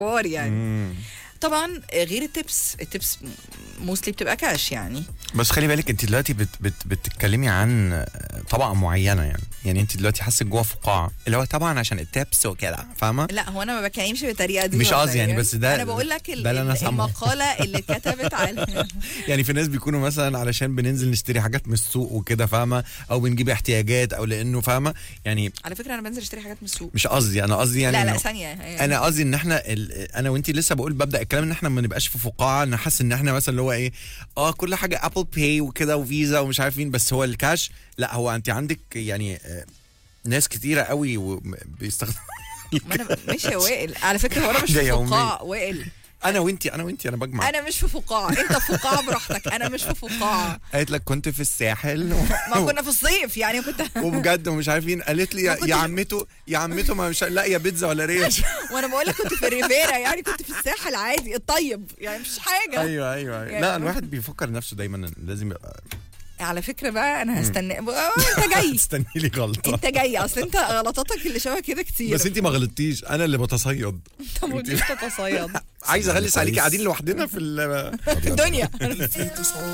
حوار يعني مم. طبعا غير التبس التبس موستلي بتبقى كاش يعني بس خلي بالك انت دلوقتي بت بت بتتكلمي عن طبقه معينه يعني يعني انت دلوقتي حاسه جوه فقاعه اللي هو طبعا عشان التبس وكده فاهمه لا هو انا ما بتكلمش بالطريقه دي مش والله قصدي يعني، بس ده- انا بقول لك ال- ده اللي أنا ال- سامعه. المقاله اللي اتكتبت على يعني في ناس بيكونوا مثلا علشان بننزل نشتري حاجات من السوق وكده فاهمه او بنجيب احتياجات او لانه فاهمه يعني على فكره انا بنزل اشتري حاجات من السوق مش قصدي انا قصدي يعني لا لا إنه ثانيه يعني انا قصدي ان احنا ال... انا وانت لسه بقول ببدا الكلام ان احنا ما نبقاش في فقاعه ان حاسس ان احنا مثلا اللي هو ايه اه كل حاجه ابل باي وكده وفيزا ومش عارف مين بس هو الكاش لا هو انت عندك يعني آه، ناس كتيره قوي وم- بيستخدموا ما انا مش يا وائل على فكره هو انا مش حاجة في يومية. فقاعه وائل انا وانت انا وانت انا بجمع انا مش في فقاعه انت في فقاعه براحتك انا مش في فقاعه قالت لك كنت في الساحل ما كنا في الصيف يعني كنت وبجد ومش عارفين قالت لي ما يا, كنتش- يا عمته يا عمته ما مش لا يا بيتزا ولا ريش وانا بقول لك كنت في الريفيرا يعني كنت في الساحل عادي الطيب يعني مش حاجه ايوه ايوه, أيوة. يعني لا الواحد بيفكر نفسه دايما إن لازم يبقى على فكره بقى انا هستنى آه، انت جاي تستني لي غلطه انت جاي اصل انت غلطاتك اللي شبه كده كتير بس انت ما غلطتيش انا اللي بتصيد طب ما تجيش تتصيد عايز اغلس عليكي قاعدين لوحدنا في ال في الدنيا